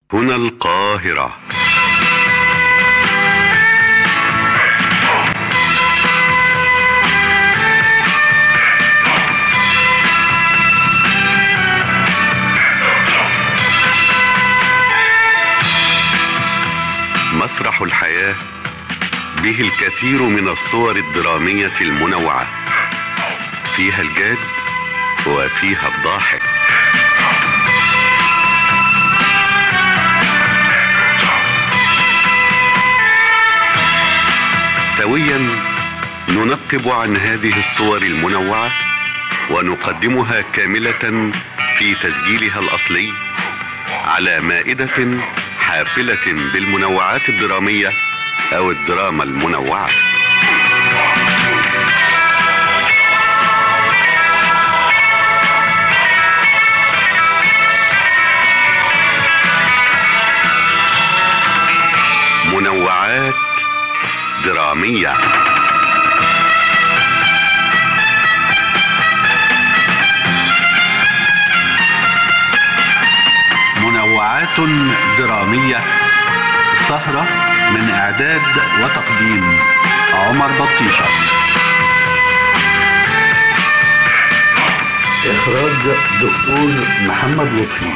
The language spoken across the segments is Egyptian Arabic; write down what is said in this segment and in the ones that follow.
هنا القاهرة مسرح الحياة به الكثير من الصور الدرامية المنوعة فيها الجاد وفيها الضاحك سويا ننقب عن هذه الصور المنوعة ونقدمها كاملة في تسجيلها الأصلي على مائدة حافلة بالمنوعات الدرامية أو الدراما المنوعة منوعات درامية منوعات درامية سهرة من إعداد وتقديم عمر بطيشة إخراج دكتور محمد لطفي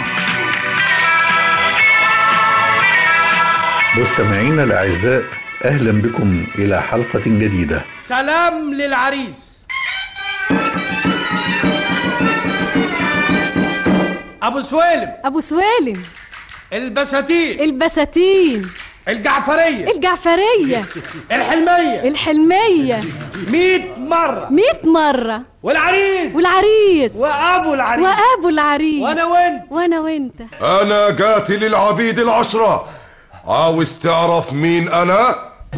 مستمعينا الأعزاء أهلا بكم إلى حلقة جديدة سلام للعريس ابو سويلم ابو سوالم البساتين البساتين الجعفريه الجعفرية الحلميه الحلمية 100 مره مئة مرة والعريس والعريس وابو العريس وابو العريس وانا وانت وانا وانت أنا قاتل العبيد العشرة عاوز تعرف مين أنا؟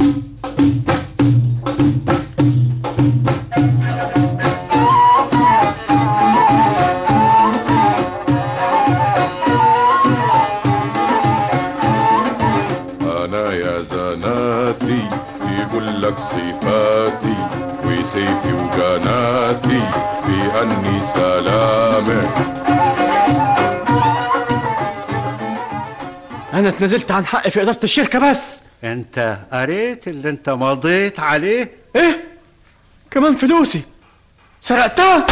أنا يا زناتي يقول لك صفاتي وسيفي وقناتي بأني سلامك انا اتنازلت عن حقي في اداره الشركه بس انت قريت اللي انت مضيت عليه ايه كمان فلوسي سرقتها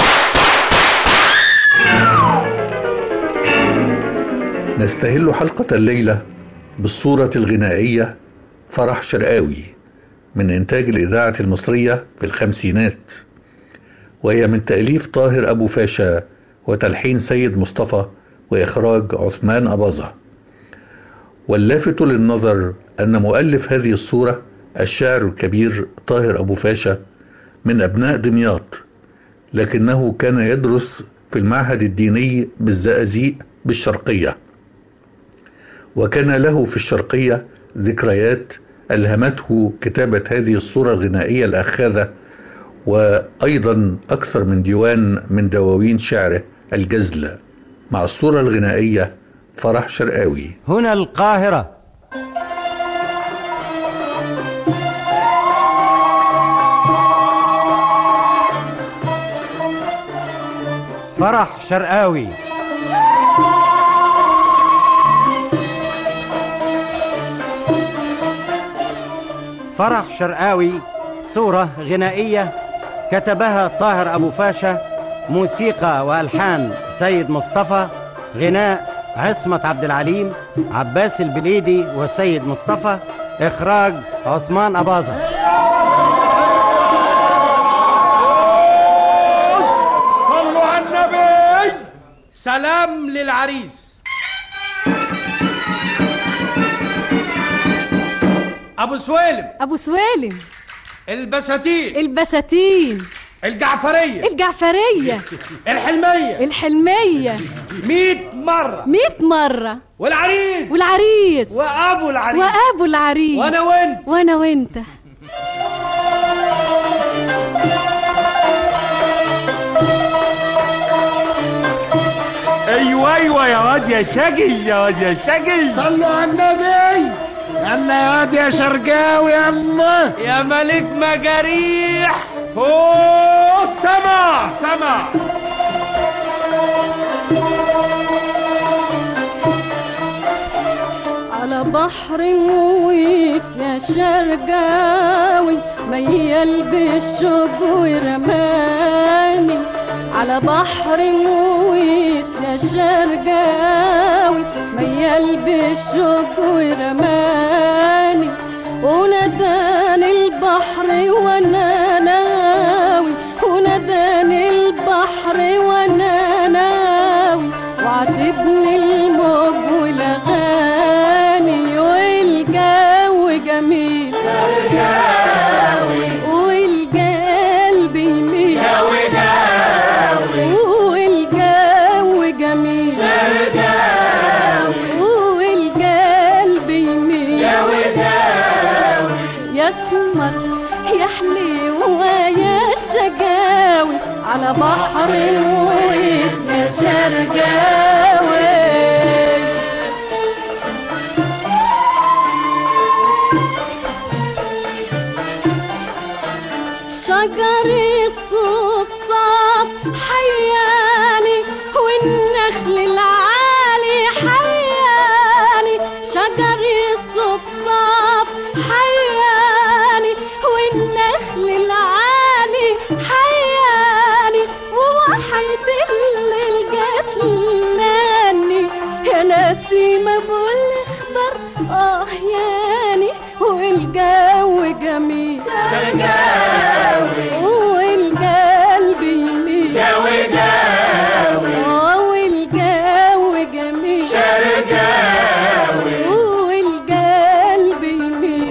نستهل حلقة الليلة بالصورة الغنائية فرح شرقاوي من إنتاج الإذاعة المصرية في الخمسينات وهي من تأليف طاهر أبو فاشا وتلحين سيد مصطفى وإخراج عثمان أباظة واللافت للنظر أن مؤلف هذه الصورة الشاعر الكبير طاهر أبو فاشا من أبناء دمياط لكنه كان يدرس في المعهد الديني بالزقازيق بالشرقيه وكان له في الشرقية ذكريات ألهمته كتابة هذه الصورة الغنائية الأخاذة وأيضا أكثر من ديوان من دواوين شعره الجزل مع الصورة الغنائية فرح شرقاوي هنا القاهرة فرح شرقاوي فرح شرقاوي صورة غنائية كتبها طاهر أبو فاشا موسيقى وألحان سيد مصطفى غناء عصمت عبد العليم عباس البليدي وسيد مصطفى إخراج عثمان أباظة صلوا على النبي سلام للعريس ابو سويلم ابو سوالم البساتين البساتين الجعفريه الجعفرية الحلميه الحلمية 100 مره مئة مرة والعريس والعريس وابو العريس وابو العريس وانا وانت وانا وانت ايوه ايوه يا واد يا شقي يا واد يا شقي صلوا على النبي يلا يا واد يا شرقاوي يلا يا ملك مجاريح هو سمع سمع على بحر مويس يا شرقاوي ميال بالشوق ورماني على بحر مويس يا شرقاوي ميال بالشوق ورماني وناداني البحر وانا ناوي وناداني البحر وانا ناوي وعاتبني الموج والاغاني والجو جميل والقلب يميل والجو جميل والقلب يميل يسمر يحلو يا شقاوي على بحر مويس يا شرقاوي شجر الصوف صاف حياني والنخل العالي حياني شجر الصوف صاف حياني والنخل العالي حياني ووحيد الليل جاتلاني يا نسيمة بالخضر اه ياني والجو جميل والقلب يميل آه، والجو جميل والقلب يميل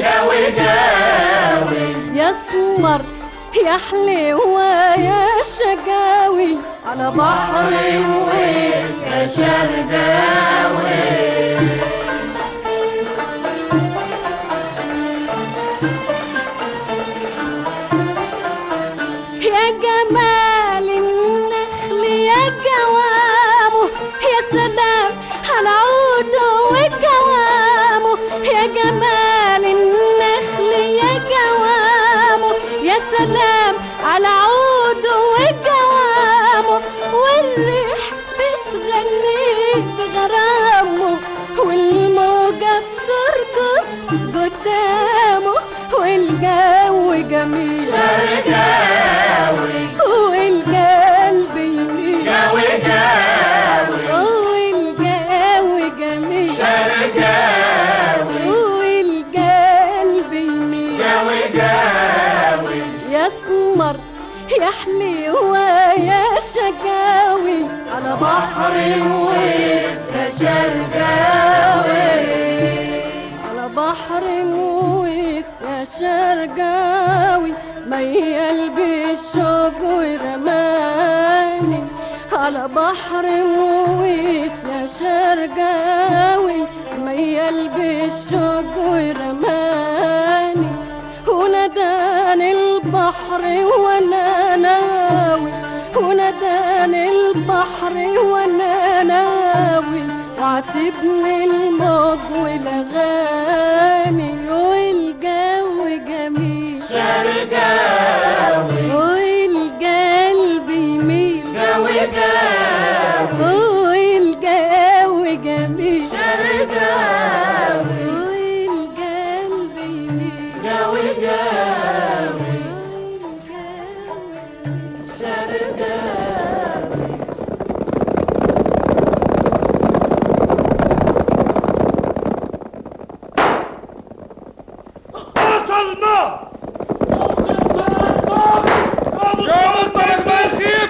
يسمر يحلو يا شقاوي على بحر مويس يا شرقاوي يا جمال النخل يا جوامه يا سلام على عوده وجوامه يا جمال النخل يا جوامه يا سلام على عوده وجوامه والريح بتغني بغرامه والموجة بترقص قدامه والجو جميل والقلب يميل والجو جميل والقلب يميل يسمر يحلو يا شقاوي على بحر مويس يا شرقاوي على بحر مويس يا شرقاوي ميال بالشوق ورماني على بحر مويس يا شرقاوي ميال بالشوق ورماني وناداني البحر وانا ناوي وناداني البحر وانا ناوي وعاتبني الموج والاغاني والجو جميل والقلب يميل والجو جميل والقلب يميل وصلنا يا منطلق ما يخيب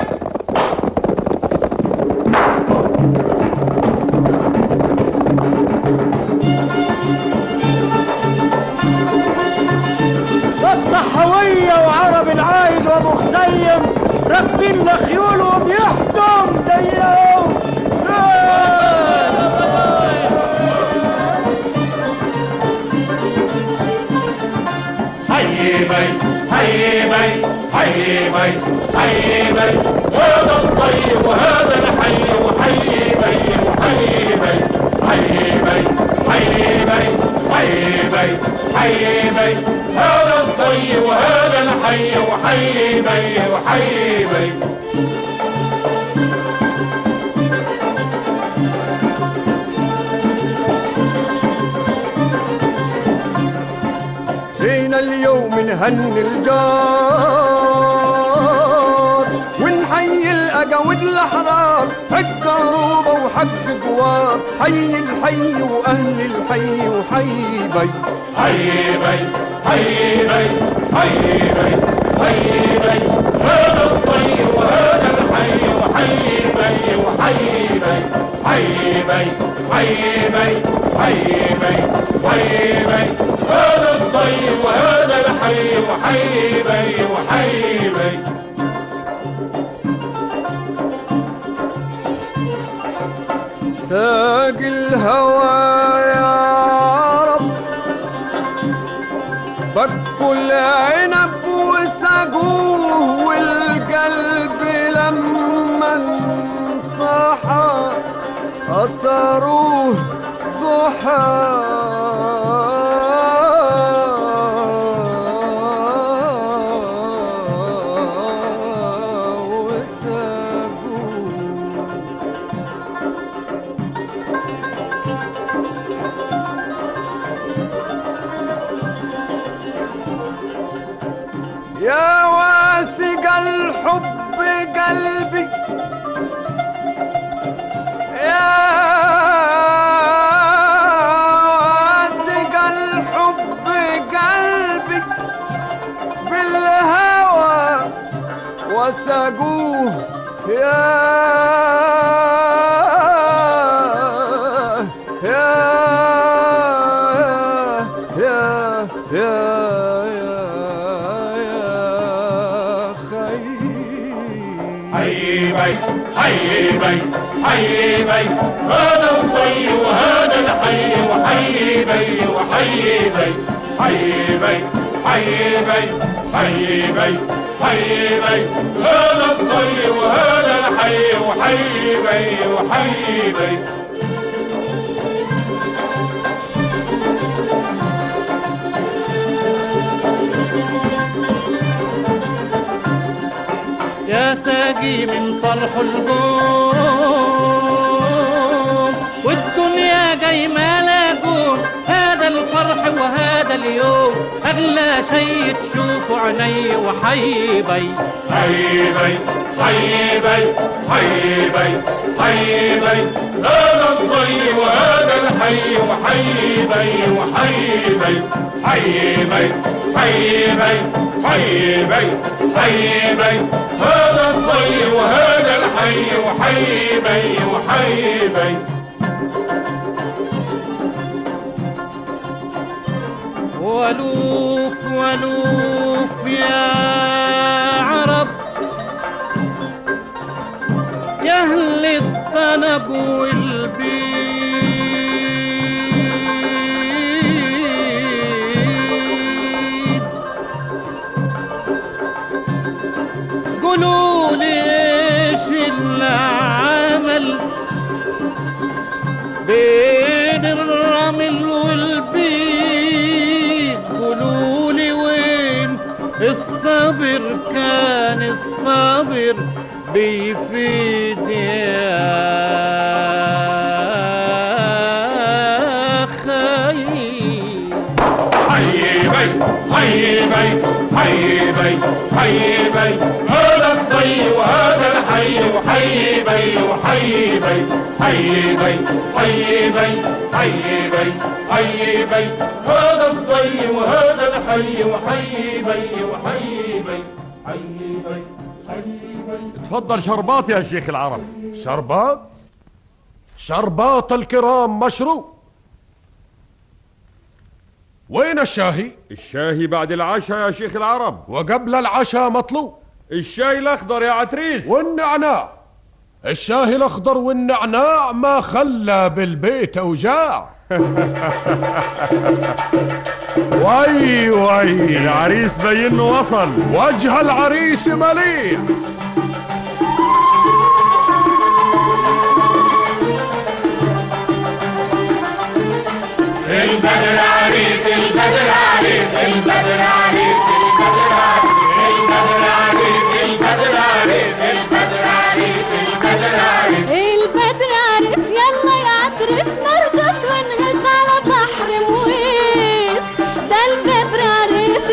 الطحاوية وعرب العايد وابو خزيم راكبين لخيول وبيحكم زيهم حي بي حي بي حي بي حي بي هذا الصيف وهذا الحي وحي بي وحي بي حي بي حي بي حي بي حي بي هذا الصيف وهذا الحي وحي بي وحي بي جينا اليوم نهني الجار ونحيي الأجاود الأحرار حق عروبة وحق جوار حي الحي وأهل الحي وحي بي حي بي حي بي حي بي حي بي هذا الصي وهذا الحي وحي بي وحي بي حي بي حي بي حي بي حي بي هذا الصي وهذا الحي وحي بي وحي بي ساق الهوى يا رب بكوا العنب وسقوه والقلب لما انصحى أصروه ضحى وسقوه يا واسق الحب قلبي يا واسق الحب قلبي بالهوى وسقوه يا يا يا يا يا حي بي حي بي حي بي هذا الصي وهذا الحي وحي بي وحي بي حي بي حي بي حي بي حي بي هذا الصي وهذا الحي وحي بي وحي بي يا ساقي من فرح القوم والدنيا جاي ملاقوم هذا الفرح وهذا اليوم أغلى شي تشوفه عيني وحيبي حيبي حيبي حيبي حيبي هذا الصي وهذا الحي وحيبي وحيبي حيبي حيبي حيبي حيبي هذا الصي وهذا الحي وحيبي وحيبي ولوف ولوف يا عرب يا أهل الطنب والبيد قولوا لي ايش العمل بين الرمل والبيت قولوا لي وين الصبر كان الصبر بيفيد يا خير حيبي حيبي حيبي حيبي هذا الصي وهذا الحي وحيبي وحيبي حيبي حيبي حيبي حيبي هذا الصي وهذا الحي وحيبي وحيبي حيبي حيبي تفضل شربات يا شيخ العرب شربات شربات الكرام مشروب وين الشاهي الشاهي بعد العشاء يا شيخ العرب وقبل العشاء مطلوب الشاي الاخضر يا عتريس والنعناع الشاهي الاخضر والنعناع ما خلى بالبيت اوجاع وي وي العريس بينه وصل وجه العريس مليح البدر عريس البدر عريس البدر عريس البدر عريس البدر عريس البدر عريس البدر عريس البدر عريس يلا يا عترس نرقص ونغص على بحر مويس ده البدر عريس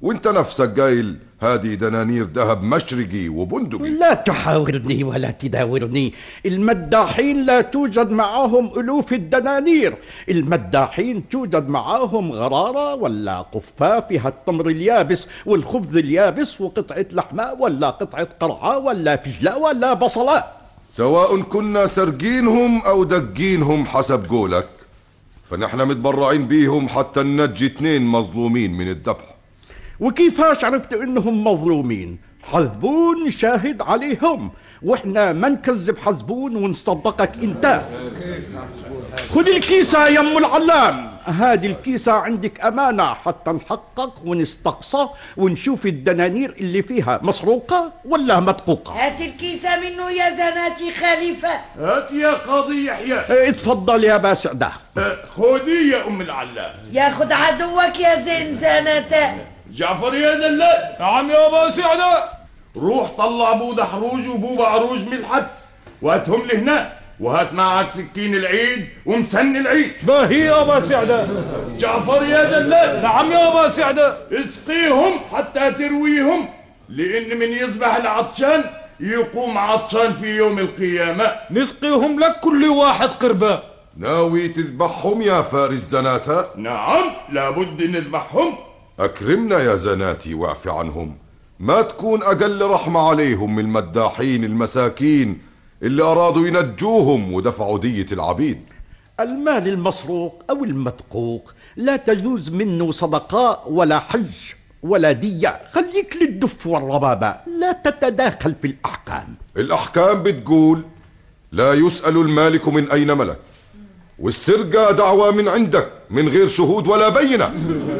وانت نفسك قايل هذه دنانير ذهب مشرقي وبندقي لا تحاورني ولا تداورني المداحين لا توجد معهم ألوف الدنانير المداحين توجد معهم غرارة ولا قفة فيها التمر اليابس والخبز اليابس وقطعة لحمة ولا قطعة قرعة ولا فجلة ولا بصلة سواء كنا سرقينهم او دقينهم حسب قولك فنحن متبرعين بيهم حتى ننجي اتنين مظلومين من الذبح وكيفاش عرفت انهم مظلومين حزبون شاهد عليهم واحنا ما نكذب حزبون ونصدقك انت خذ الكيسة يا ام العلام هذه الكيسة عندك أمانة حتى نحقق ونستقصى ونشوف الدنانير اللي فيها مسروقة ولا مدقوقة هات الكيسة منه يا زناتي خليفة هات يا قاضي يحيى اه، اتفضل يا باسع خذي يا ام العلام ياخد عدوك يا زين زناتا جعفر يا دلال نعم يا ابا سعدة روح طلع بودا حروج وبوبا عروج من الحبس وهاتهم لهنا وهات معك سكين العيد ومسن العيد ما هي يا ابا سعدة جعفر يا دلال نعم يا ابا سعدة اسقيهم حتى ترويهم لان من يصبح العطشان يقوم عطشان في يوم القيامة نسقيهم لك كل واحد قربة ناوي تذبحهم يا فارس زناتا نعم لابد نذبحهم أكرمنا يا زناتي واعف عنهم ما تكون أقل رحمة عليهم من المداحين المساكين اللي أرادوا ينجوهم ودفعوا دية العبيد المال المسروق أو المدقوق لا تجوز منه صدقاء ولا حج ولا دية خليك للدف والربابة لا تتداخل في الأحكام الأحكام بتقول لا يسأل المالك من أين ملك والسرقة دعوة من عندك من غير شهود ولا بينة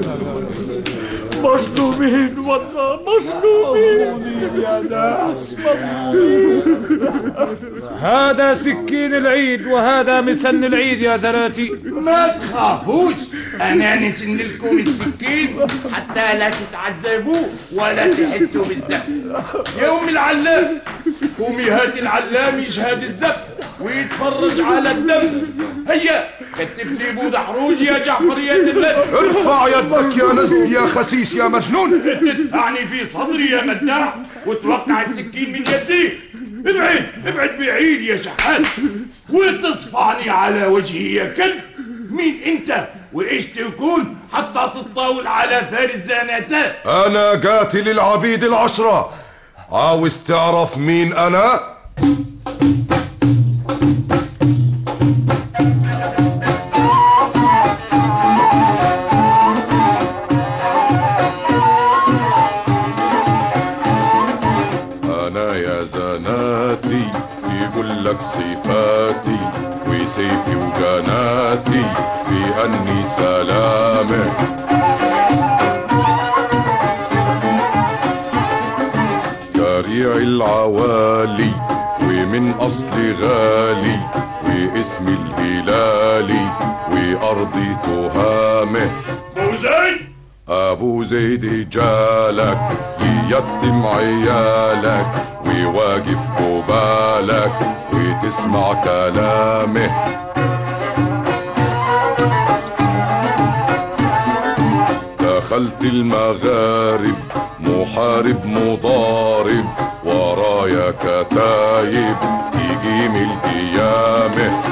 مظلومين والله مظلومين يا ناس مظلومين هذا سكين العيد وهذا مسن العيد يا زناتي ما تخافوش انا نسن لكم السكين حتى لا تتعذبوا ولا تحسوا بالذنب يا ام العلام قومي هات العلام يشهد الذبح ويتفرج على الدم هيا كتف لي بود حروج يا جعفر يا دلال ارفع يدك يا نزل يا خسيس يا مجنون تدفعني في صدري يا مداح وتوقع السكين من يدي ابعد ابعد بعيد يا شحات وتصفعني على وجهي يا كلب مين انت وايش تكون حتى تتطاول على فارس زاناتا أنا قاتل العبيد العشرة عاوز تعرف مين أنا؟ أنا يا زناتي يقول لك صفاتي وسيفي وقناتي في أني سلامك كريع العوالي ومن أصل غالي واسمي الهلالي وأرضي تهامه فوزي أبو زيد جالك ييتم عيالك وواقف قبالك وتسمع كلامه دخلت المغارب محارب مضارب ورايا كتايب تقيم القيامه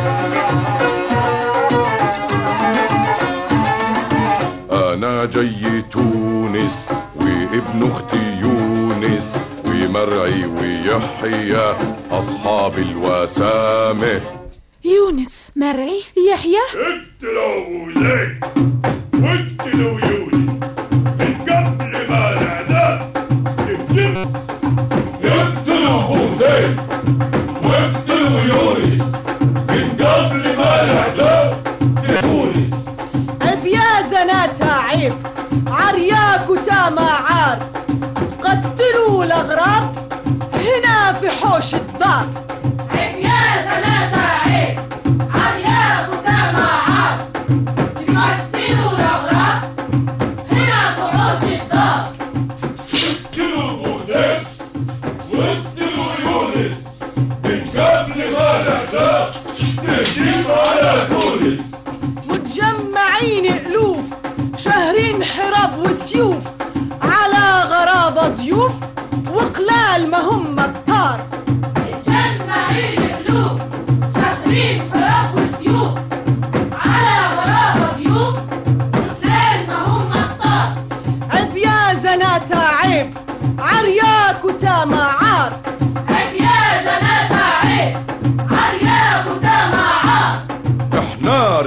أنا جاي تونس وابن أختي يونس ومرعي ويحيى أصحاب الوسامة يونس مرعي يحيى اقتلوا ابو زيد واقتلوا يونس من قبل ما الاعداء تهجم اقتلوا ابو زيد واقتلوا يونس من قبل ما الاعداء يونس عيب يا زناتها عيب عرياك وتاما عار تقتلوا الأغراب هنا في حوش الدار عيب يا زناتها عيب عرياك وتاما عار تقتلوا الأغراب هنا في حوش الدار اقتلوا ابو زيد واقتلوا يونس من قبل ما الاعداء تهجم على تونس متجمعين ألوف شهرين حراب وسيوف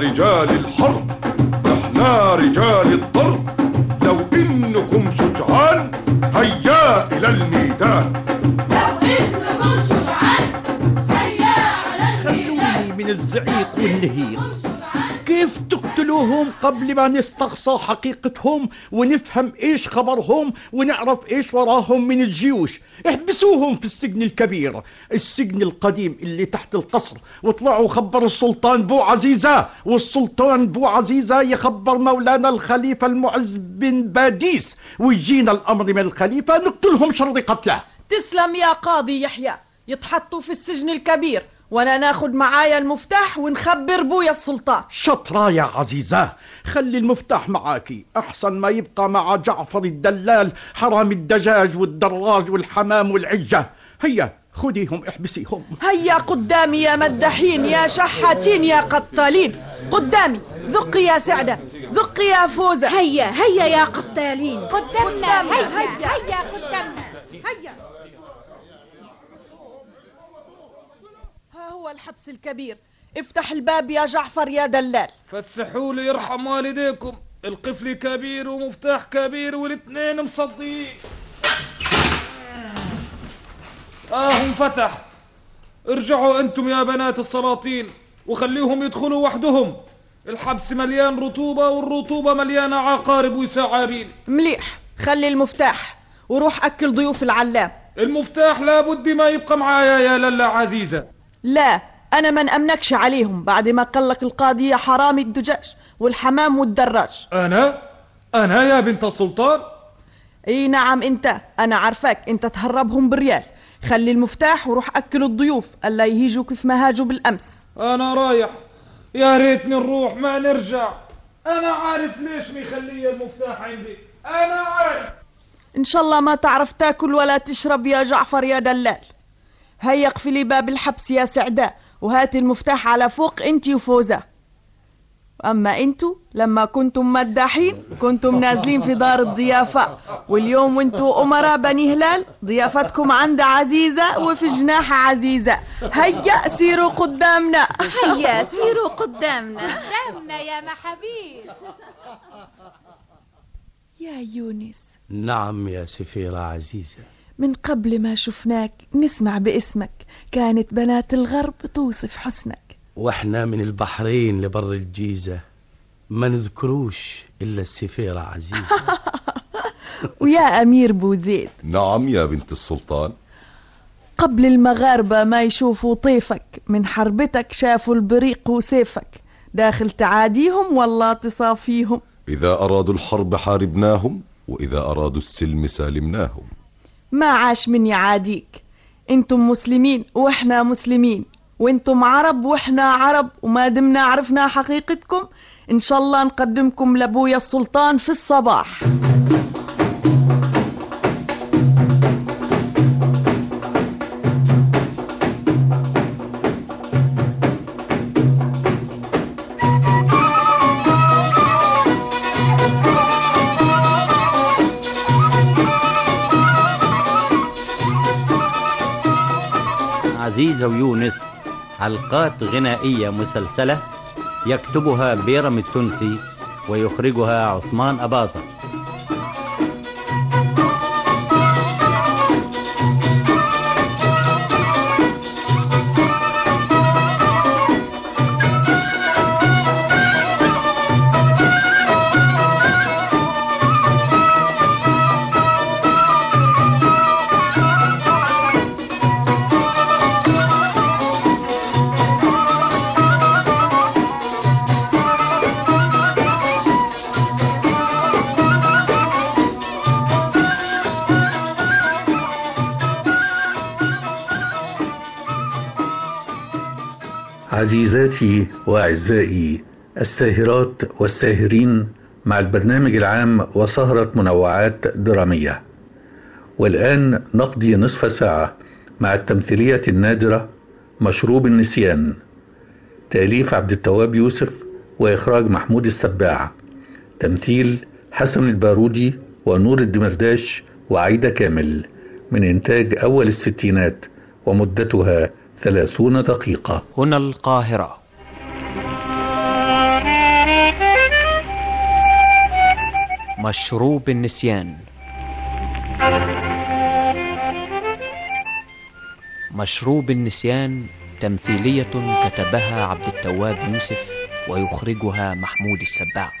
رجال الحرب احنا رجال الضرب لو انكم شجعان هيا الى الميدان خلوني من الزعيق والنهيق كيف تقتلوهم قبل ما نستقصى حقيقتهم ونفهم ايش خبرهم ونعرف ايش وراهم من الجيوش احبسوهم في السجن الكبير السجن القديم اللي تحت القصر واطلعوا خبروا السلطان بو عزيزة والسلطان بو عزيزة يخبر مولانا الخليفة المعز بن باديس ويجينا الامر من الخليفة نقتلهم شر قتله تسلم يا قاضي يحيى يتحطوا في السجن الكبير وانا ناخد معايا المفتاح ونخبر بويا السلطان شطرة يا عزيزة خلي المفتاح معاكي أحسن ما يبقى مع جعفر الدلال حرام الدجاج والدراج والحمام والعجة هيا خديهم احبسيهم هيا قدامي يا مدحين يا شحاتين يا قتالين قدامي زقي يا سعدة زقي يا فوزة هيا هيا يا قتالين قدامنا هيا هيا هيا قدامنا هيا ها هو الحبس الكبير افتح الباب يا جعفر يا دلال فتسحوا لي يرحم والديكم القفل كبير ومفتاح كبير والاثنين مصديين اه انفتح ارجعوا انتم يا بنات السلاطين وخليهم يدخلوا وحدهم الحبس مليان رطوبة والرطوبة مليانة عقارب وسعابين مليح خلي المفتاح وروح أكل ضيوف العلام المفتاح لابد ما يبقى معايا يا للا عزيزة لا أنا ما نأمنكش عليهم بعد ما قال لك القاضي يا حرامي الدجاج والحمام والدراج أنا؟ أنا يا بنت السلطان؟ اي نعم انت انا عارفاك انت تهربهم بالريال خلي المفتاح وروح اكل الضيوف الا يهيجوا كيف ما هاجوا بالامس أنا رايح يا ريتني نروح ما نرجع أنا عارف ليش مخلية المفتاح عندي أنا عارف ان شاء الله ما تعرف تاكل ولا تشرب يا جعفر يا دلال هيا اقفلي باب الحبس يا سعداء وهاتي المفتاح على فوق انتي وفوزة اما انتو لما كنتم مداحين كنتم نازلين في دار الضيافة واليوم وانتو امراء بني هلال ضيافتكم عند عزيزة وفي جناح عزيزة هيا سيروا قدامنا هيا سيروا قدامنا قدامنا يا محابيس يا يونس نعم يا سفيرة عزيزة من قبل ما شفناك نسمع باسمك كانت بنات الغرب توصف حسنك واحنا من البحرين لبر الجيزة ما نذكروش إلا السفيرة عزيزة ويا أمير بوزيد نعم يا بنت السلطان قبل المغاربة ما يشوفوا طيفك من حربتك شافوا البريق وسيفك داخل تعاديهم والله تصافيهم إذا أرادوا الحرب حاربناهم وإذا أرادوا السلم سالمناهم ما عاش من يعاديك انتم مسلمين واحنا مسلمين وانتم عرب واحنا عرب وما دمنا عرفنا حقيقتكم ان شاء الله نقدمكم لابويا السلطان في الصباح عزيزة ويونس حلقات غنائية مسلسلة يكتبها بيرم التونسي ويخرجها عثمان أباظة عزيزاتي واعزائي الساهرات والساهرين مع البرنامج العام وسهرة منوعات درامية. والآن نقضي نصف ساعة مع التمثيلية النادرة مشروب النسيان. تأليف عبد التواب يوسف وإخراج محمود السباع. تمثيل حسن البارودي ونور الدمرداش وعيدة كامل من إنتاج أول الستينات ومدتها ثلاثون دقيقة هنا القاهرة مشروب النسيان مشروب النسيان تمثيلية كتبها عبد التواب يوسف ويخرجها محمود السباع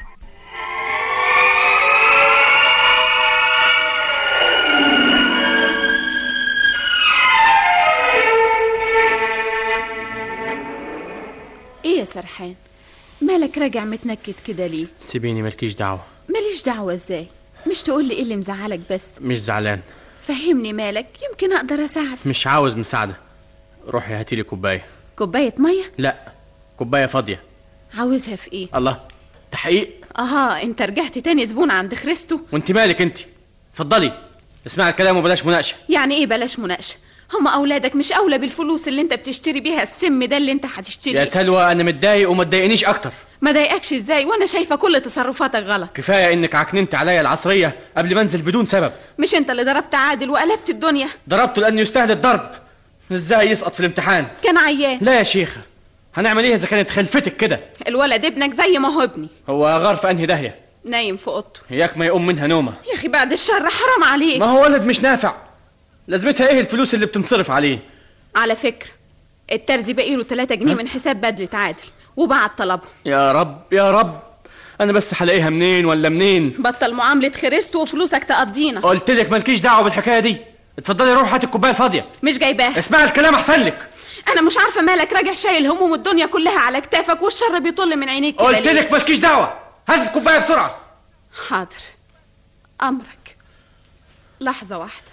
ايه يا سرحان مالك راجع متنكد كده ليه سيبيني مالكيش دعوة ماليش دعوة ازاي مش تقول لي ايه اللي مزعلك بس مش زعلان فهمني مالك يمكن اقدر اساعدك مش عاوز مساعدة روحي هاتيلي كوباية كوباية مية لا كوباية فاضية عاوزها في ايه الله تحقيق اها انت رجعت تاني زبون عند خريستو وانت مالك انت اتفضلي اسمعي الكلام وبلاش مناقشة يعني ايه بلاش مناقشة هما اولادك مش اولى بالفلوس اللي انت بتشتري بيها السم ده اللي انت هتشتريه يا سلوى انا متضايق وما تضايقنيش اكتر ما ضايقكش ازاي وانا شايفه كل تصرفاتك غلط كفاية انك عكننت عليا العصرية قبل ما انزل بدون سبب مش انت اللي ضربت عادل وقلبت الدنيا ضربته لانه يستاهل الضرب ازاي يسقط في الامتحان كان عيان لا يا شيخة هنعمل ايه اذا كانت خلفتك كده الولد ابنك زي ما هو ابني هو غار في انهي داهية نايم في اوضته اياك ما يقوم منها نومة يا اخي بعد الشر حرام عليك ما هو ولد مش نافع لازمتها ايه الفلوس اللي بتنصرف عليه على فكرة الترزي باقي له 3 جنيه من حساب بدلة عادل وبعت طلبه يا رب يا رب انا بس هلاقيها منين ولا منين بطل معاملة خريستو وفلوسك تقضينا قلت لك مالكيش دعوه بالحكايه دي اتفضلي روح هات الكوبايه الفاضيه مش جايباها اسمعي الكلام احسن لك انا مش عارفة مالك راجع شايل هموم الدنيا كلها على كتافك والشر بيطل من عينيك كده قلت ليه؟ لك مالكيش دعوه هات الكوبايه بسرعه حاضر امرك لحظة واحدة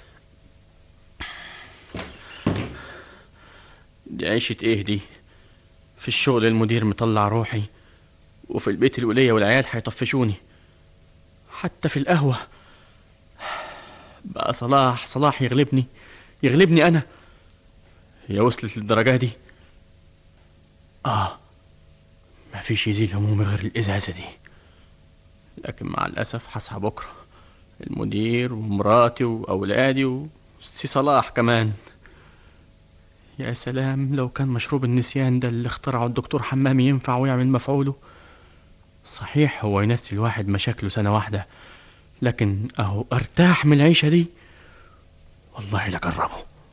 دي عيشه ايه دي في الشغل المدير مطلع روحي وفي البيت الوليه والعيال هيطفشوني حتى في القهوه بقى صلاح صلاح يغلبني يغلبني انا هي وصلت للدرجه دي اه ما فيش يزيل همومي غير الازازه دي لكن مع الاسف هصحى بكره المدير ومراتي واولادي وسي صلاح كمان يا سلام لو كان مشروب النسيان ده اللي اخترعه الدكتور حمامي ينفع ويعمل مفعوله صحيح هو ينسي الواحد مشاكله سنة واحدة لكن أهو أرتاح من العيشة دي والله لجربه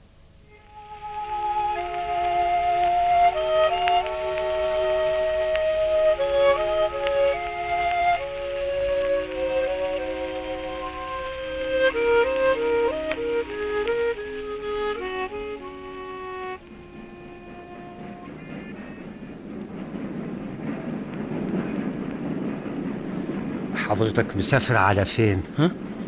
حضرتك مسافر على فين؟ ها؟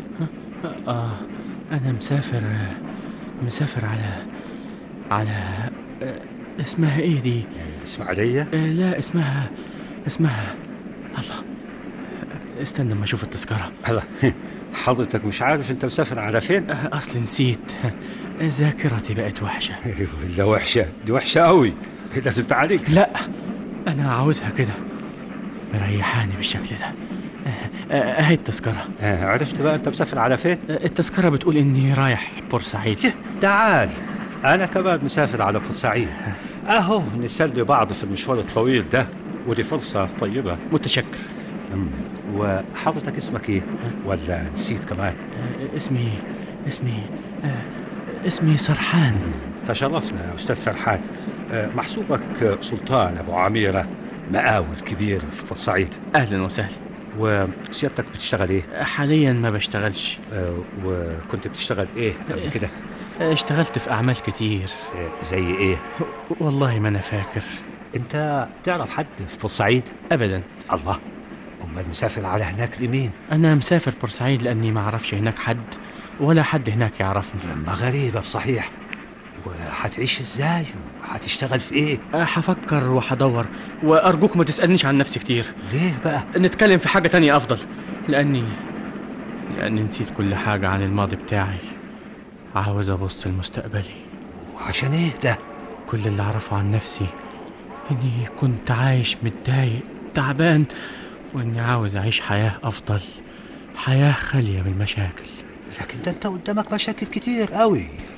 آه أنا مسافر مسافر على على آه، اسمها إيه دي؟ الإسماعيلية؟ آه لا اسمها اسمها الله استنى ما أشوف التذكرة الله حضرتك مش عارف أنت مسافر على فين؟ أصل نسيت ذاكرتي بقت وحشة لا وحشة دي وحشة قوي لازم تعالج لا أنا عاوزها كده مريحاني بالشكل ده آه، آه، أهي التذكرة آه، عرفت بقى أنت مسافر على فين؟ التذكرة بتقول إني رايح بورسعيد تعال أنا كمان مسافر على بورسعيد أهو نسلي بعض في المشوار الطويل ده ودي فرصة طيبة متشكر أمم، وحضرتك اسمك إيه؟ ولا نسيت كمان؟ آه، اسمي اسمي آه، اسمي سرحان تشرفنا يا أستاذ سرحان آه، محسوبك سلطان أبو عميرة مقاول كبير في بورسعيد أهلا وسهلا وسيادتك بتشتغل إيه؟ حاليا ما بشتغلش آه، وكنت بتشتغل إيه قبل كده؟ آه، اشتغلت في أعمال كتير آه، زي إيه؟ والله ما أنا فاكر أنت تعرف حد في بورسعيد؟ أبدا الله أمال مسافر على هناك لمين؟ أنا مسافر بورسعيد لأني ما أعرفش هناك حد ولا حد هناك يعرفني ما غريبة بصحيح وهتعيش ازاي وهتشتغل في ايه آه، هفكر وهدور وأرجوك ما تسألنيش عن نفسي كتير ليه بقى نتكلم في حاجة تانية أفضل لأني لأني نسيت كل حاجة عن الماضي بتاعي عاوز أبص لمستقبلي وعشان ايه ده كل اللي أعرفه عن نفسي إني كنت عايش متضايق تعبان وإني عاوز أعيش حياة أفضل حياة خالية من المشاكل لكن ده انت قدامك مشاكل كتير قوي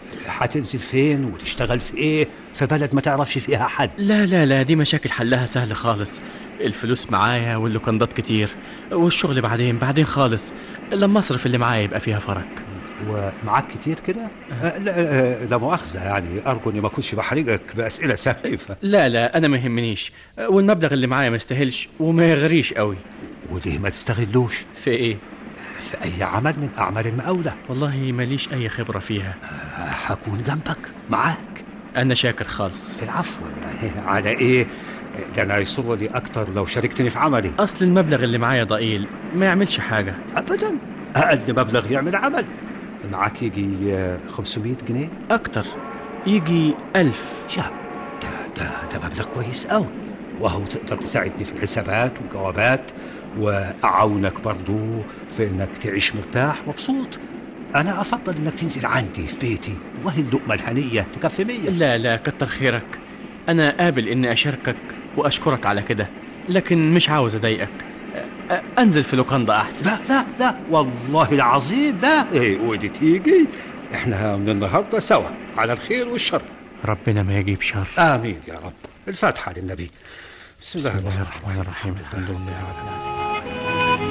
هتنزل فين وتشتغل في ايه في بلد ما تعرفش فيها حد لا لا لا دي مشاكل حلها سهل خالص الفلوس معايا واللوكندات كتير والشغل بعدين بعدين خالص لما اصرف اللي معايا يبقى فيها فرق ومعاك كتير كده آه، لا آه، لا مؤاخذة يعني أرجو إني ما أكونش بحرجك بأسئلة سخيفة لا لا انا ما يهمنيش والمبلغ اللي معايا ما يستاهلش وما يغريش قوي وليه ما تستغلوش في ايه في أي عمل من أعمال المقاولة والله ماليش اي خبرة فيها هكون جنبك معاك انا شاكر خالص العفو على إيه ده أنا يسرني أكتر لو شاركتني في عملي اصل المبلغ اللي معايا ضئيل ما يعملش حاجة أبدا أقل مبلغ يعمل عمل معاك يجي آه، 500 جنيه اكتر يجي ألف يا ده ده ده مبلغ كويس قوي وهو تقدر تساعدني في الحسابات والجوابات واعاونك برضو في انك تعيش مرتاح مبسوط انا افضل انك تنزل عندي في بيتي وهي اللقمه الهنيه تكفي مية لا لا كتر خيرك انا قابل اني اشاركك واشكرك على كده لكن مش عاوز اضايقك أ- أ- انزل في لوكاندا احسن لا لا لا والله العظيم لا ايه ودي تيجي احنا من النهارده سوا على الخير والشر ربنا ما يجيب شر امين يا رب الفاتحه للنبي بسم الله, بسم الله الرحمن الرحيم الحمد لله رب العالمين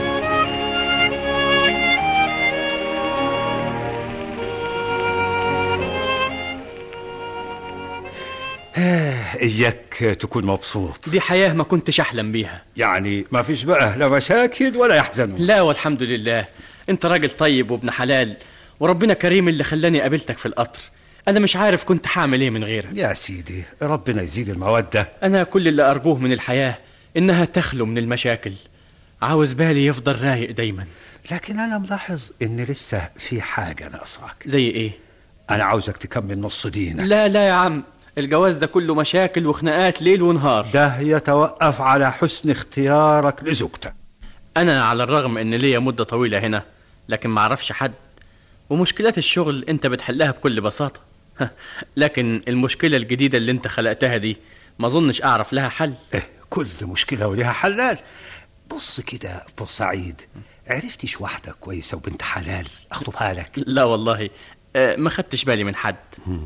آه، اياك تكون مبسوط دي حياة ما كنتش احلم بيها يعني ما فيش بقى لا مشاكل ولا يحزنون لا والحمد لله انت راجل طيب وابن حلال وربنا كريم اللي خلاني قابلتك في القطر انا مش عارف كنت هعمل ايه من غيرك يا سيدي ربنا يزيد المودة انا كل اللي ارجوه من الحياة انها تخلو من المشاكل عاوز بالي يفضل رايق دايما لكن انا ملاحظ ان لسه في حاجة ناقصاك زي ايه انا عاوزك تكمل نص دينك لا لا يا عم الجواز ده كله مشاكل وخناقات ليل ونهار ده يتوقف على حسن اختيارك لزوجتك انا على الرغم ان ليا مدة طويلة هنا لكن ما اعرفش حد ومشكلات الشغل انت بتحلها بكل بساطة لكن المشكلة الجديدة اللي انت خلقتها دي ما اظنش اعرف لها حل إيه كل مشكلة ولها حلال بص كده بورسعيد عرفتش واحدة كويسة وبنت حلال اخطبها لك لا والله آه، ما خدتش بالي من حد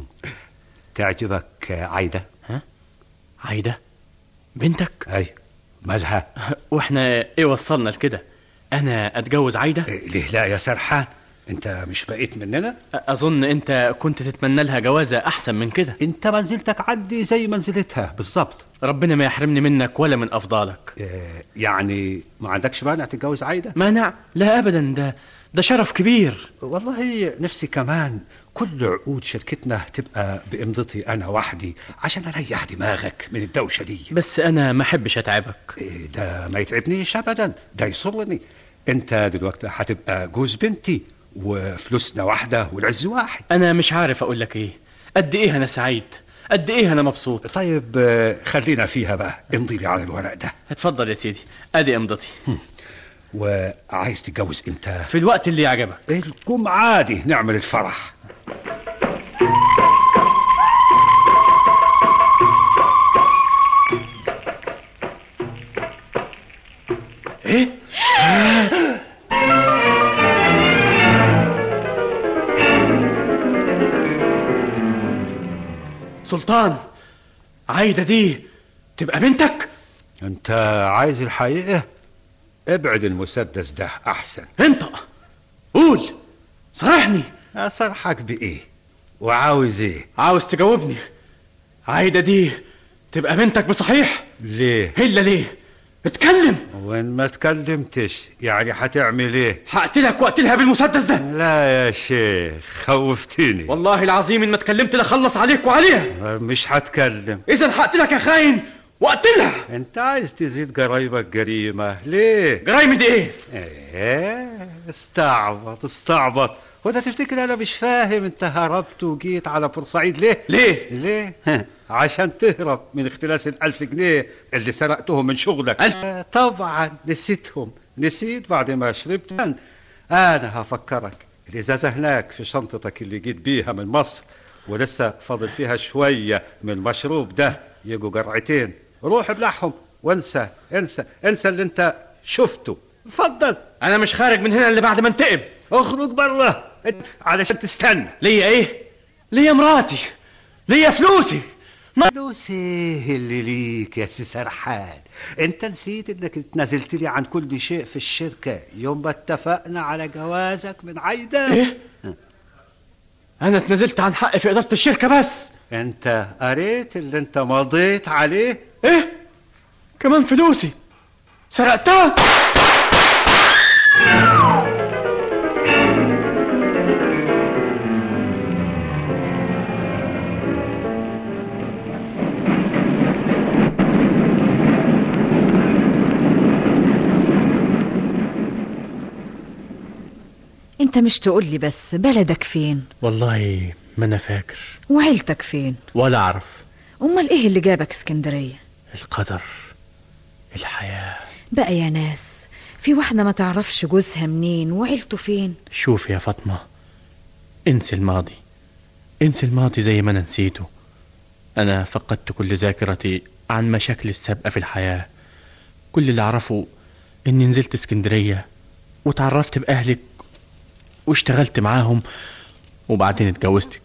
تعجبك آه، عايدة ها عايدة بنتك اي مالها واحنا ايه وصلنا لكده انا اتجوز عايدة إيه ليه لا يا سرحان انت مش بقيت مننا اظن انت كنت تتمنى لها جوازة احسن من كده انت منزلتك عندي زي منزلتها بالظبط ربنا ما يحرمني منك ولا من افضالك إيه يعني ما عندكش مانع تتجوز عايدة مانع لا ابدا ده ده شرف كبير والله نفسي كمان كل عقود شركتنا تبقى بإمضتي أنا وحدي عشان أريح دماغك من الدوشة دي بس انا ما احبش اتعبك إيه ده ما يتعبنيش أبدا ده يسرني أنت دلوقتي هتبقى جوز بنتي وفلوسنا واحدة والعز واحد انا مش عارف اقول لك ايه قد ايه انا سعيد قد ايه انا مبسوط طيب آه، خلينا فيها بقى امضي لي على الورق ده اتفضل يا سيدي ادي امضتي وعايز تتجوز امتى في الوقت اللي يعجبك الجمعة عادي نعمل الفرح ايه سلطان عايدة دي تبقى بنتك أنت عايز الحقيقة ابعد المسدس ده أحسن انطق قول صرحني أصرحك بإيه وعاوز إيه عاوز تجاوبني عايدة دي تبقى بنتك بصحيح ليه الا ليه اتكلم وين ما تكلمتش يعني هتعمل ايه هقتلك واقتلها بالمسدس ده لا يا شيخ خوفتني والله العظيم ان ما اتكلمت لخلص عليك وعليها مش هتكلم اذا هقتلك يا خاين واقتلها انت عايز تزيد جرايمك جريمة ليه جرايمي دي ايه ايه استعبط استعبط وده تفتكر انا مش فاهم انت هربت وجيت على بورسعيد ليه ليه ليه عشان تهرب من اختلاس الألف جنيه اللي سرقتهم من شغلك ألف؟ آه، طبعا نسيتهم نسيت بعد ما شربت انا هفكرك الازازه هناك في شنطتك اللي جيت بيها من مصر ولسه فاضل فيها شويه من المشروب ده يجوا جرعتين روح ابلعهم وانسى انسى انسى اللي انت شفته اتفضل انا مش خارج من هنا الا بعد ما انتقم اخرج بره علشان تستنى ليا ايه ليا مراتي ليا فلوسي فلوسي اللي ليك يا سي سرحان انت نسيت انك اتنازلت لي عن كل شيء في الشركة يوم ما اتفقنا على جوازك من عايدة ايه انا اتنازلت عن حقي في ادارة الشركة بس انت قريت اللي انت مضيت عليه ايه كمان فلوسي سرقتها انت مش تقول لي بس بلدك فين والله ما انا فاكر وعيلتك فين ولا اعرف امال ايه اللي جابك اسكندريه القدر الحياة بقى يا ناس في واحده ما تعرفش جوزها منين وعيلته فين شوف يا فاطمة انسي الماضي انسي الماضي زي ما انا نسيته انا فقدت كل ذاكرتي عن مشاكل السابقة في الحياة كل اللي اعرفه اني نزلت اسكندرية وتعرفت باهلك واشتغلت معاهم وبعدين اتجوزتك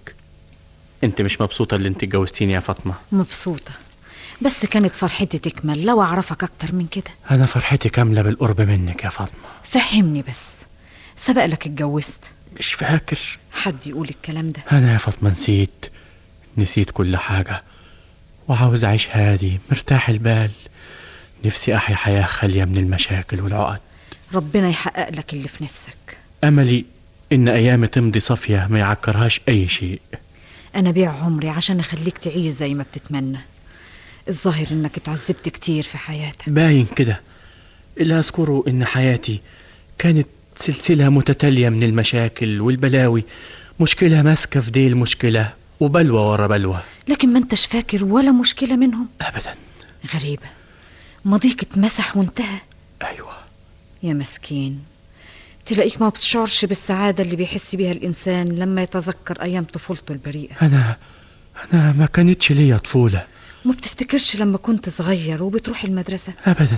انت مش مبسوطة اللي انت اتجوزتيني يا فاطمة مبسوطه بس كانت فرحتي تكمل لو اعرفك اكتر من كده انا فرحتي كاملة بالقرب منك يا فاطمة فهمني بس سبق لك اتجوزت مش فاكر حد يقول الكلام ده انا يا فاطمة نسيت نسيت كل حاجة وعاوز اعيش هادي مرتاح البال نفسي احيا حياة خالية من المشاكل والعقد ربنا يحقق لك اللي في نفسك املي ان ايامي تمضي صافية ما يعكرهاش اي شيء انا بيع عمري عشان اخليك تعيش زي ما بتتمنى الظاهر انك اتعذبت كتير في حياتك باين كده اللي أذكره إن حياتي كانت سلسلة متتالية من المشاكل والبلاوي مشكلة ماسكة في ديل مشكلة وبلوى ورا بلوى لكن ما انتش فاكر ولا مشكلة منهم أبدا غريبة ماضيك اتمسح وانتهى أيوة يا مسكين تلاقيك ما بتشعرش بالسعادة اللي بيحس بيها الإنسان لما يتذكر أيام طفولته البريئة أنا أنا ما كانتش ليا طفولة ما بتفتكرش لما كنت صغير وبتروح المدرسة أبدا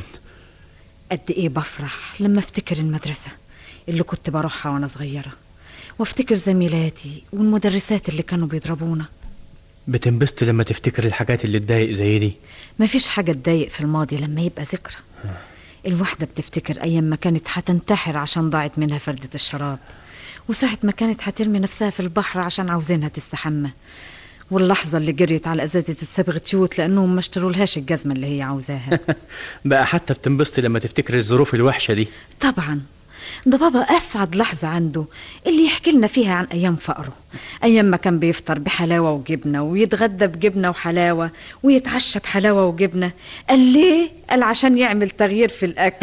قد إيه بفرح لما أفتكر المدرسة اللي كنت بروحها وأنا صغيرة وافتكر زميلاتي والمدرسات اللي كانوا بيضربونا بتنبسط لما تفتكر الحاجات اللي تضايق زي دي مفيش حاجة تضايق في الماضي لما يبقى ذكرى الواحدة بتفتكر أيام ما كانت هتنتحر عشان ضاعت منها فردة الشراب وساعة ما كانت هترمي نفسها في البحر عشان عاوزينها تستحمى واللحظة اللي جريت على أزازة الصبغ تيوت لأنهم ما اشترولهاش الجزمة اللي هي عاوزاها بقى حتى بتنبسط لما تفتكر الظروف الوحشة دي طبعا ده بابا أسعد لحظة عنده اللي يحكي لنا فيها عن أيام فقره أيام ما كان بيفطر بحلاوة وجبنة ويتغدى بجبنة وحلاوة ويتعشى بحلاوة وجبنة قال ليه؟ قال عشان يعمل تغيير في الأكل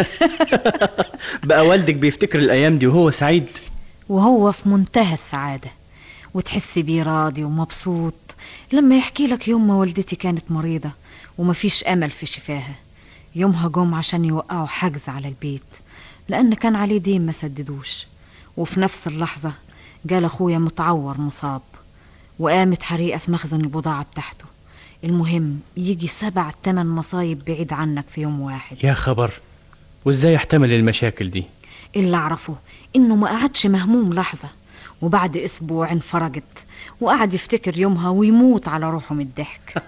بقى والدك بيفتكر الأيام دي وهو سعيد وهو في منتهى السعادة وتحسي بيه راضي ومبسوط لما يحكي لك يوم ما والدتي كانت مريضة ومفيش أمل في شفاها يومها جم عشان يوقعوا حجز على البيت لأن كان عليه دين ما سددوش وفي نفس اللحظة جال أخويا متعور مصاب وقامت حريقة في مخزن البضاعة بتاعته المهم يجي سبع تمن مصايب بعيد عنك في يوم واحد يا خبر وازاي يحتمل المشاكل دي اللي أعرفه إنه ما قعدش مهموم لحظة وبعد أسبوع انفرجت وقعد يفتكر يومها ويموت على روحه من الضحك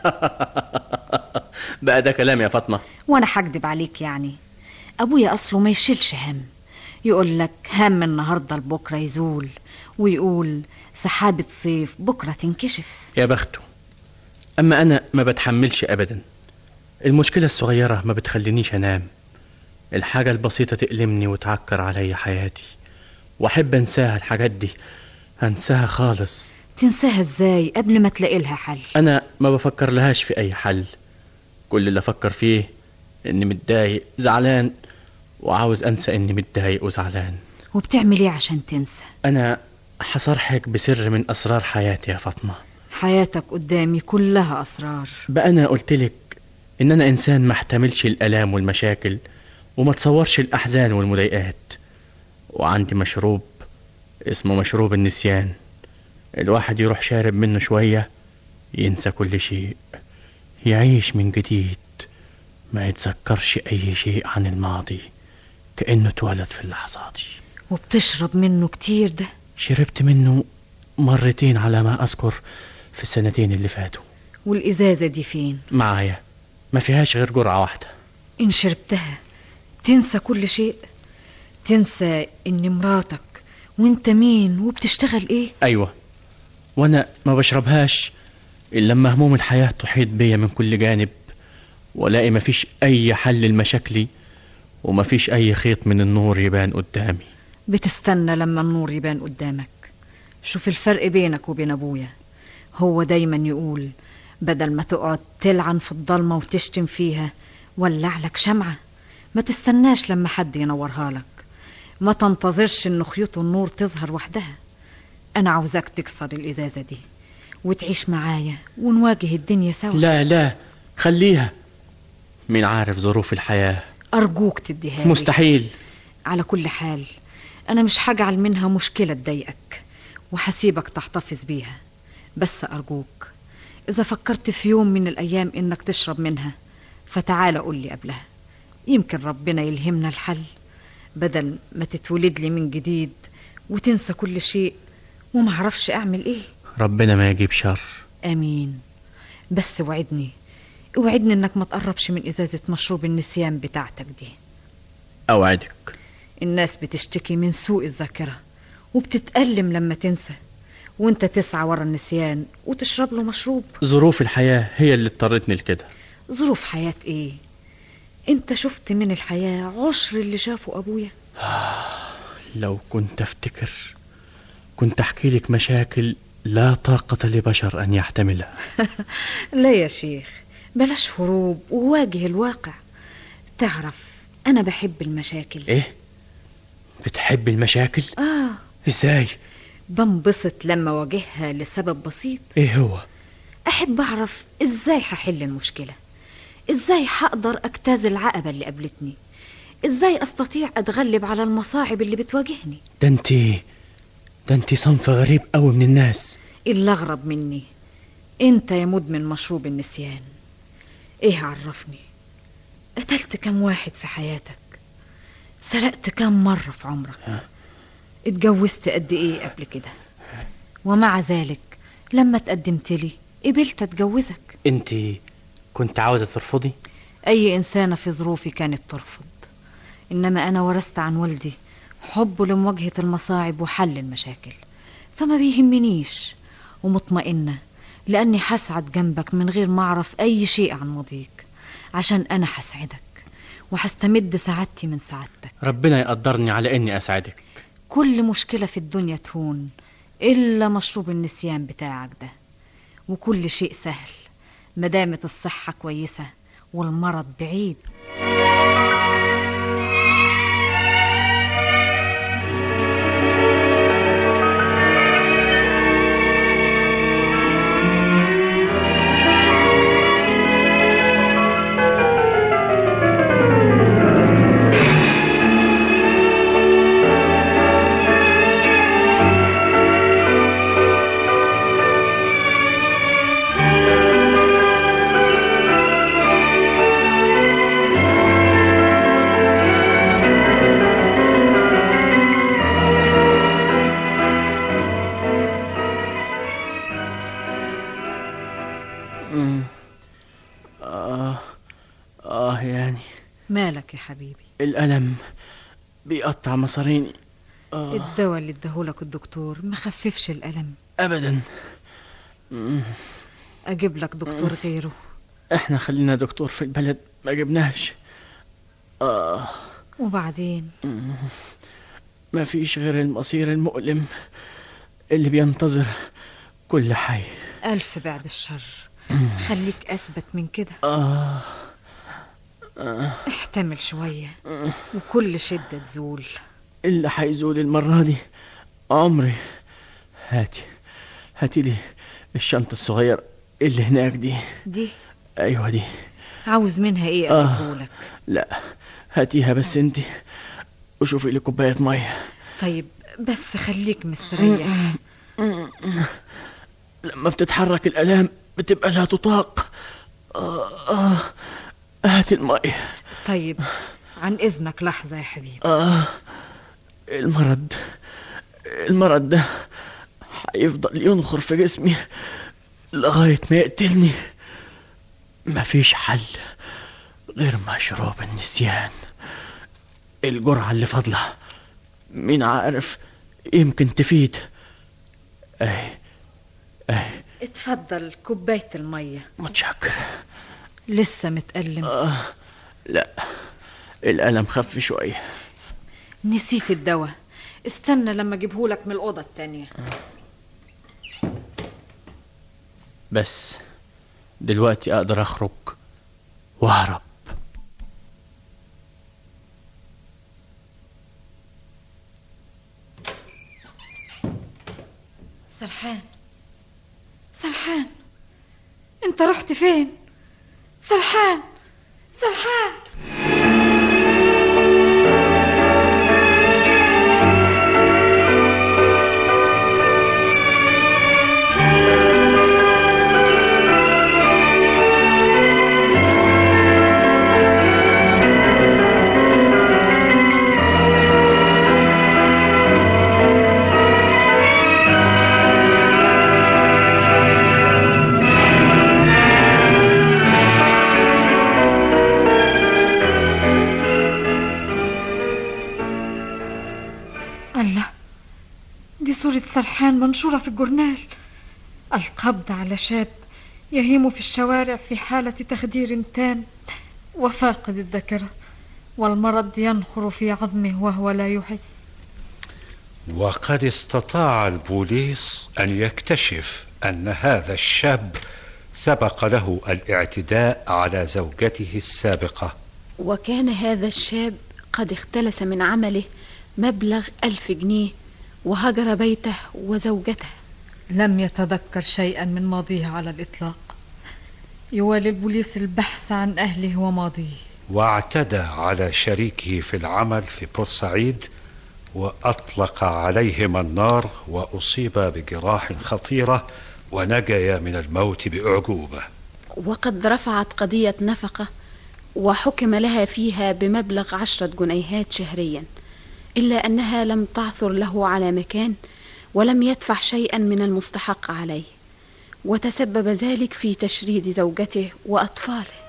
بقى ده كلام يا فاطمة وأنا هكدب عليك يعني أبويا أصله ما يشيلش هم يقول لك هم النهاردة لبكرة يزول ويقول سحابة صيف بكرة تنكشف يا بخته أما أنا ما بتحملش أبدا المشكلة الصغيرة ما بتخلينيش أنام الحاجة البسيطة تألمني وتعكر علي حياتي وأحب أنساها الحاجات دي أنساها خالص تنساها ازاي قبل ما تلاقي لها حل أنا ما بفكر لهاش في أي حل كل اللي أفكر فيه إني متضايق زعلان وعاوز أنسى إني متضايق وزعلان وبتعمل ايه عشان تنسى أنا حصرحك بسر من أسرار حياتي يا فاطمة حياتك قدامي كلها أسرار بقى أنا قلتلك إن أنا إنسان ما احتملش الآلام والمشاكل وما تصورش الأحزان والمضايقات وعندي مشروب اسمه مشروب النسيان الواحد يروح شارب منه شوية ينسى كل شيء يعيش من جديد ما يتذكرش أي شيء عن الماضي كأنه اتولد في اللحظة دي وبتشرب منه كتير ده شربت منه مرتين على ما أذكر في السنتين اللي فاتوا والإزازة دي فين معايا ما فيهاش غير جرعة واحدة إن شربتها تنسى كل شيء تنسى إن مراتك وإنت مين وبتشتغل إيه أيوة وأنا ما بشربهاش إلا لما هموم الحياة تحيط بيا من كل جانب ولاقي مفيش أي حل لمشاكلي ومفيش أي خيط من النور يبان قدامي بتستنى لما النور يبان قدامك شوف الفرق بينك وبين أبويا هو دايما يقول بدل ما تقعد تلعن في الضلمة وتشتم فيها ولع لك شمعة ما تستناش لما حد ينورها لك ما تنتظرش ان خيوط النور تظهر وحدها انا عاوزاك تكسر الازازة دي وتعيش معايا ونواجه الدنيا سوا لا لا خليها مين عارف ظروف الحياة ارجوك تديها لي. مستحيل على كل حال انا مش هجعل منها مشكلة تضايقك وهسيبك تحتفظ بيها بس ارجوك اذا فكرت في يوم من الايام انك تشرب منها فتعال قول لي قبلها يمكن ربنا يلهمنا الحل بدل ما تتولد لي من جديد وتنسى كل شيء وما اعرفش اعمل ايه ربنا ما يجيب شر امين بس وعدني اوعدني انك ما تقربش من ازازة مشروب النسيان بتاعتك دي أوعدك الناس بتشتكي من سوء الذاكرة وبتتألم لما تنسى وانت تسعى ورا النسيان وتشرب له مشروب ظروف الحياة هي اللي اضطرتني لكده ظروف حياة ايه انت شفت من الحياة عشر اللي شافه ابويا لو كنت أفتكر كنت أحكي لك مشاكل لا طاقة لبشر أن يحتملها لا يا شيخ بلاش هروب وواجه الواقع تعرف انا بحب المشاكل إيه؟ بتحب المشاكل؟ اه إزاي؟ بنبسط لما واجهها لسبب بسيط إيه هو؟ احب اعرف ازاي هحل المشكله ازاي هقدر اجتاز العقبه اللي قابلتني ازاي استطيع اتغلب على المصاعب اللي بتواجهني ده انت ده انت صنف غريب قوي من الناس اللي اغرب مني انت يا مدمن مشروب النسيان ايه عرفني قتلت كم واحد في حياتك سرقت كم مرة في عمرك اتجوزت قد ايه قبل كده ومع ذلك لما تقدمت لي قبلت اتجوزك انت كنت عاوزة ترفضي؟ اي انسانة في ظروفي كانت ترفض انما انا ورثت عن والدي حبه لمواجهة المصاعب وحل المشاكل فما بيهمنيش ومطمئنة لأني هسعد جنبك من غير ما أعرف أي شيء عن ماضيك عشان أنا هسعدك وهستمد سعادتي من سعادتك ربنا يقدرني على إني أسعدك كل مشكلة في الدنيا تهون إلا مشروب النسيان بتاعك ده وكل شيء سهل مدامة الصحة كويسة والمرض بعيد مم. آه آه يعني مالك يا حبيبي الألم بيقطع مصاريني آه الدواء اللي اداهولك الدكتور مخففش الألم أبدا مم. أجيب لك دكتور غيره احنا خلينا دكتور في البلد ما جبناش آه وبعدين مم. ما فيش غير المصير المؤلم اللي بينتظر كل حي ألف بعد الشر خليك أثبت من كده آه آه احتمل شوية وكل شدة تزول اللي هيزول المرة دي عمري هاتي هاتي لي الشنطة الصغيرة اللي هناك دي دي أيوة دي عاوز منها ايه آه. أقولك لا هاتيها بس انت وشوفي لي كوباية مية طيب بس خليك مستريح لما بتتحرك الآلام بتبقى لا تطاق آه آه هات المية طيب عن إذنك لحظة يا حبيبي آه المرض المرض ده هيفضل ينخر في جسمي لغاية ما يقتلني مفيش حل غير مشروب النسيان الجرعة اللي فاضلة مين عارف يمكن تفيد اي اي اتفضل كوباية المية متشكر لسه متألم آه لا الألم خف شوية نسيت الدواء استنى لما اجيبهولك من الأوضة التانية بس دلوقتي أقدر أخرج وأهرب سرحان سرحان انت رحت فين سرحان سرحان الله دي صورة سرحان منشورة في الجورنال القبض على شاب يهيم في الشوارع في حالة تخدير تام وفاقد الذاكرة والمرض ينخر في عظمه وهو لا يحس وقد استطاع البوليس أن يكتشف أن هذا الشاب سبق له الاعتداء على زوجته السابقة وكان هذا الشاب قد اختلس من عمله مبلغ ألف جنيه وهجر بيته وزوجته لم يتذكر شيئا من ماضيه على الإطلاق يوالي البوليس البحث عن أهله وماضيه واعتدى على شريكه في العمل في بورسعيد وأطلق عليهما النار وأصيب بجراح خطيرة ونجيا من الموت بأعجوبة وقد رفعت قضية نفقة وحكم لها فيها بمبلغ عشرة جنيهات شهريا إلا أنها لم تعثر له على مكان ولم يدفع شيئا من المستحق عليه وتسبب ذلك في تشريد زوجته وأطفاله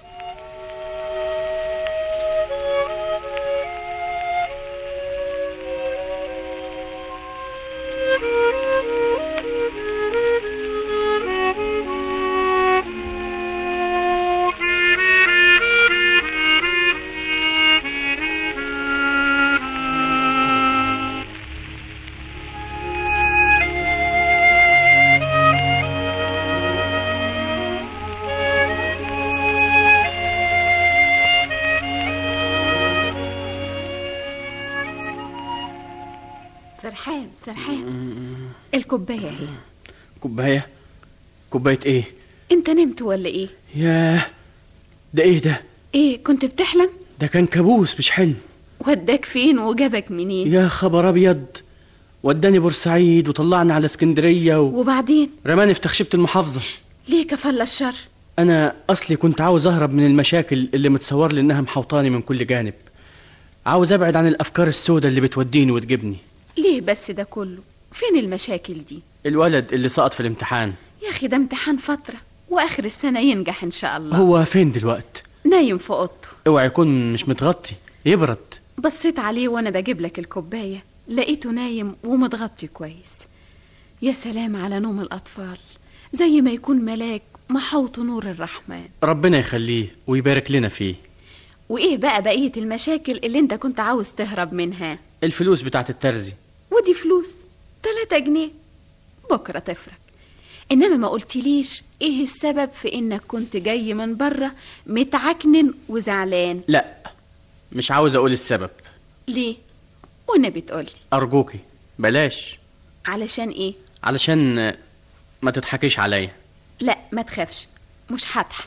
سرحان سرحان الكوباية اهي كوباية كوباية ايه انت نمت ولا ايه ياه ده ايه ده ايه كنت بتحلم ده كان كابوس مش حلم وداك فين وجابك منين يا خبر ابيض وداني بورسعيد وطلعني على اسكندرية و... وبعدين رماني في تخشبة المحافظة ليه كفل الشر انا اصلي كنت عاوز اهرب من المشاكل اللي متصور لي انها محوطاني من كل جانب عاوز ابعد عن الافكار السوداء اللي بتوديني وتجيبني ليه بس ده كله فين المشاكل دي الولد اللي سقط في الامتحان يا اخي ده امتحان فترة واخر السنة ينجح ان شاء الله هو فين دلوقت نايم في اوضته اوعى يكون مش متغطي يبرد بصيت عليه وانا بجيب لك الكوباية لقيته نايم ومتغطي كويس يا سلام على نوم الاطفال زي ما يكون ملاك محوط نور الرحمن ربنا يخليه ويبارك لنا فيه وايه بقى بقية المشاكل اللي انت كنت عاوز تهرب منها الفلوس بتاعت الترزي ودي فلوس تلاتة جنيه بكرة تفرق انما ما قلتليش ايه السبب في انك كنت جاي من بره متعكنن وزعلان لا مش عاوز اقول السبب ليه والنبي تقولي ارجوكي بلاش علشان ايه علشان ما تضحكيش عليا لا ما تخافش مش هضحك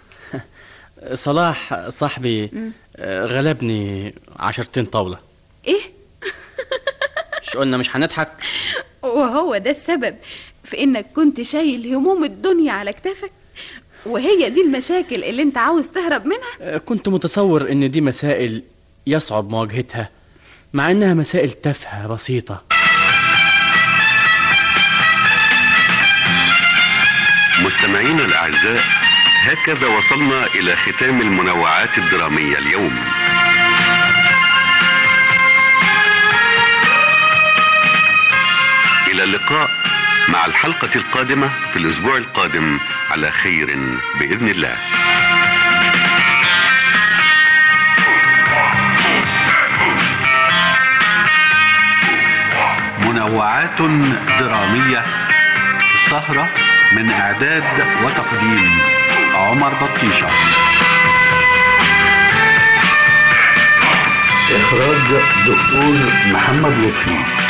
صلاح صاحبي مم. آه، غلبني عشرتين طاولة ايه مش قلنا مش هنضحك وهو ده السبب في انك كنت شايل هموم الدنيا على كتافك وهي دي المشاكل اللي انت عاوز تهرب منها آه، كنت متصور ان دي مسائل يصعب مواجهتها مع انها مسائل تافهة بسيطة مستمعينا الأعزاء هكذا وصلنا إلى ختام المنوعات الدرامية اليوم إلى اللقاء مع الحلقة القادمة في الأسبوع القادم على خير بإذن الله منوعات درامية سهرة من إعداد وتقديم عمر بطيشة إخراج دكتور محمد لطفي